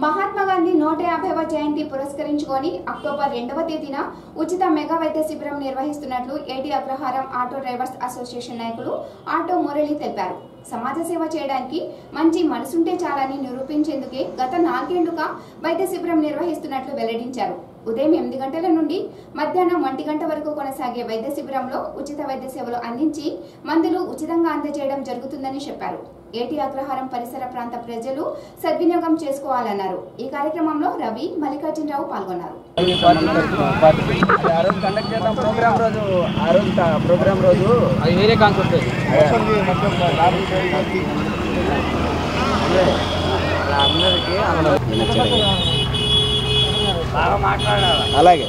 మహాత్మా గాంధీ నూట యాభైవ జయంతి పురస్కరించుకొని అక్టోబర్ రెండవ తేదీన ఉచిత మెగా వైద్య శిబిరం నిర్వహిస్తున్నట్లు AT Agraharam auto drivers association నాయకులు ఆటో మురళి తెలిపారు సమాజ సేవ చేయడానికి మంచి మనసుంటే చాలని నిరూపించేందుకే గత నాలుగేళ్లుగా వైద్య శిబిరం నిర్వహిస్తున్నట్లు వెల్లడించారు ఉదయం ఎనిమిది గంటల నుండి మధ్యాహ్నం ఒంటి గంట వరకు కొనసాగే వైద్య శిబిరంలో ఉచిత వైద్య సేవలు అందించి మందులు ఉచితంగా అందజేయడం జరుగుతుందని చెప్పారు ఏటీ అగ్రహారం పరిసర ప్రాంత ప్రజలు సద్వినియోగం చేసుకోవాలన్నారు ఈ కార్యక్రమంలో రవి మల్లికార్జునరావు పాల్గొన్నారు ఆ రోజు కండక్ట్ చేద్దాం ప్రోగ్రామ్ రోజు ఆ రోజు కా- ప్రోగ్రామ్ రోజు అది వేరే కాన్సెప్ట్ అందరికి బాగా మాట్లాడాలి అలాగే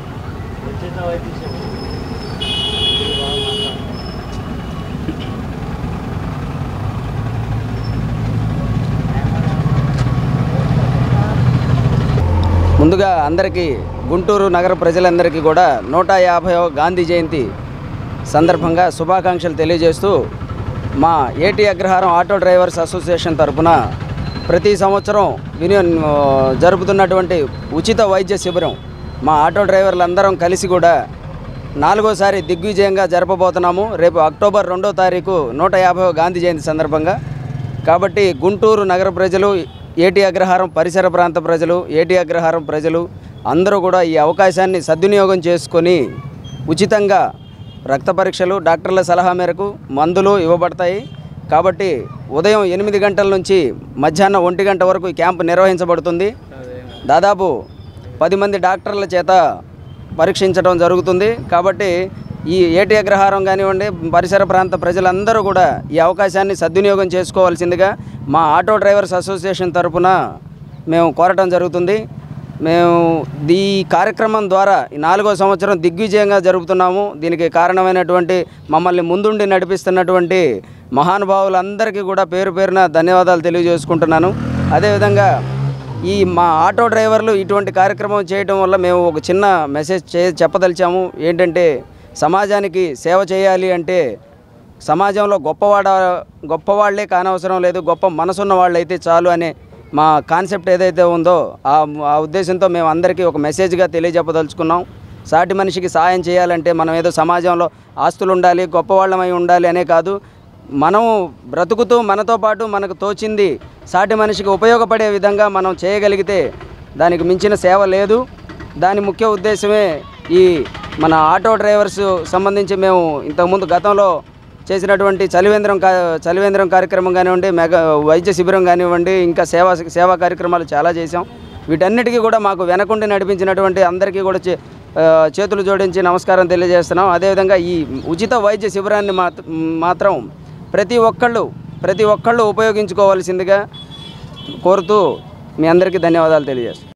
ముందుగా అందరికీ గుంటూరు నగర ప్రజలందరికీ కూడా నూట యాభై గాంధీ జయంతి సందర్భంగా శుభాకాంక్షలు తెలియజేస్తూ మా ఏటీ అగ్రహారం ఆటో డ్రైవర్స్ అసోసియేషన్ తరపున ప్రతి సంవత్సరం వినియో జరుపుతున్నటువంటి ఉచిత వైద్య శిబిరం మా ఆటో డ్రైవర్లందరం కలిసి కూడా నాలుగోసారి దిగ్విజయంగా జరపబోతున్నాము రేపు అక్టోబర్ రెండో తారీఖు నూట యాభై గాంధీ జయంతి సందర్భంగా కాబట్టి గుంటూరు నగర ప్రజలు ఏటీ అగ్రహారం పరిసర ప్రాంత ప్రజలు ఏటీ అగ్రహారం ప్రజలు అందరూ కూడా ఈ అవకాశాన్ని సద్వినియోగం చేసుకొని ఉచితంగా రక్త పరీక్షలు డాక్టర్ల సలహా మేరకు మందులు ఇవ్వబడతాయి కాబట్టి ఉదయం ఎనిమిది గంటల నుంచి మధ్యాహ్నం ఒంటి గంట వరకు ఈ క్యాంపు నిర్వహించబడుతుంది దాదాపు పది మంది డాక్టర్ల చేత పరీక్షించడం జరుగుతుంది కాబట్టి ఈ ఏటీ అగ్రహారం కానివ్వండి పరిసర ప్రాంత ప్రజలందరూ కూడా ఈ అవకాశాన్ని సద్వినియోగం చేసుకోవాల్సిందిగా మా ఆటో డ్రైవర్స్ అసోసియేషన్ తరపున మేము కోరటం జరుగుతుంది మేము ఈ కార్యక్రమం ద్వారా ఈ నాలుగో సంవత్సరం దిగ్విజయంగా జరుపుతున్నాము దీనికి కారణమైనటువంటి మమ్మల్ని ముందుండి నడిపిస్తున్నటువంటి మహానుభావులందరికీ కూడా పేరు పేరున ధన్యవాదాలు తెలియజేసుకుంటున్నాను అదేవిధంగా ఈ మా ఆటో డ్రైవర్లు ఇటువంటి కార్యక్రమం చేయడం వల్ల మేము ఒక చిన్న మెసేజ్ చే చెప్పదలిచాము ఏంటంటే సమాజానికి సేవ చేయాలి అంటే సమాజంలో గొప్పవాడ గొప్పవాళ్లే కానవసరం లేదు గొప్ప మనసున్న వాళ్ళు అయితే చాలు అనే మా కాన్సెప్ట్ ఏదైతే ఉందో ఆ ఆ ఉద్దేశంతో మేము అందరికీ ఒక మెసేజ్గా తెలియజెప్పదలుచుకున్నాం సాటి మనిషికి సాయం చేయాలంటే మనం ఏదో సమాజంలో ఆస్తులు ఉండాలి గొప్పవాళ్ళమై ఉండాలి అనే కాదు మనం బ్రతుకుతూ మనతో పాటు మనకు తోచింది సాటి మనిషికి ఉపయోగపడే విధంగా మనం చేయగలిగితే దానికి మించిన సేవ లేదు దాని ముఖ్య ఉద్దేశమే ఈ మన ఆటో డ్రైవర్స్ సంబంధించి మేము ఇంతకుముందు గతంలో చేసినటువంటి చలివేంద్రం కా చలివేంద్రం కార్యక్రమం కానివ్వండి మెగా వైద్య శిబిరం కానివ్వండి ఇంకా సేవా సేవా కార్యక్రమాలు చాలా చేశాం వీటన్నిటికీ కూడా మాకు వెనకుండి నడిపించినటువంటి అందరికీ కూడా చే- ఆ, చేతులు జోడించి నమస్కారం తెలియజేస్తున్నాం అదేవిధంగా ఈ ఉచిత వైద్య శిబిరాన్ని మాత్- మాత్రం ప్రతి ఒక్కళ్ళు ప్రతి ఒక్కళ్ళు ఉపయోగించుకోవాల్సిందిగా కోరుతూ మీ అందరికీ ధన్యవాదాలు తెలియజేస్తాం